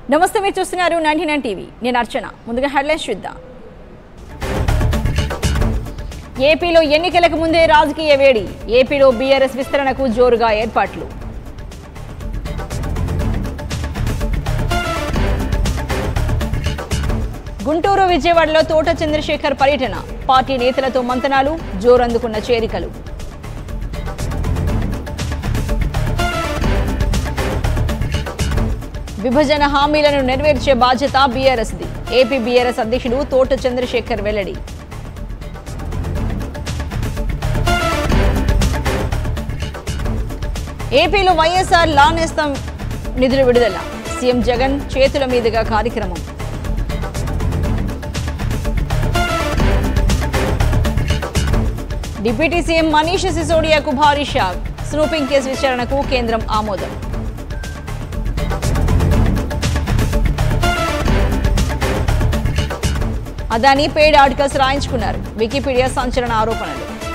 నమస్తే మీరు చూస్తున్నారు నైన్టీ నైన్ టీవీ నేను అర్చన ముందుగా హెడ్లైన్స్ చూద్దాం ఏపీలో ఎన్నికలకు ముందే రాజకీయ వేడి ఏపీలో బీఆర్ఎస్ విస్తరణకు జోరుగా ఏర్పాట్లు గుంటూరు విజయవాడలో తోట చంద్రశేఖర్ పర్యటన పార్టీ నేతలతో మంతనాలు జోరందుకున్న చేరికలు విభజన హామీలను నెరవేర్చే బాధ్యత బీఆర్ఎస్ది ఏపీ బీఆర్ఎస్ అధ్యక్షుడు తోట చంద్రశేఖర్ వెల్లడి ఏపీలో వైఎస్ఆర్ లా నేస్తం నిధుల విడుదల సీఎం జగన్ చేతుల మీదుగా కార్యక్రమం డిప్యూటీ సీఎం మనీష్ సిసోడియాకు భారీ షాక్ స్నూపింగ్ కేసు విచారణకు కేంద్రం ఆమోదం అదాని పేడ్ ఆర్టికల్స్ రాయించుకున్నారు వికీపీడియా సంచలన ఆరోపణలు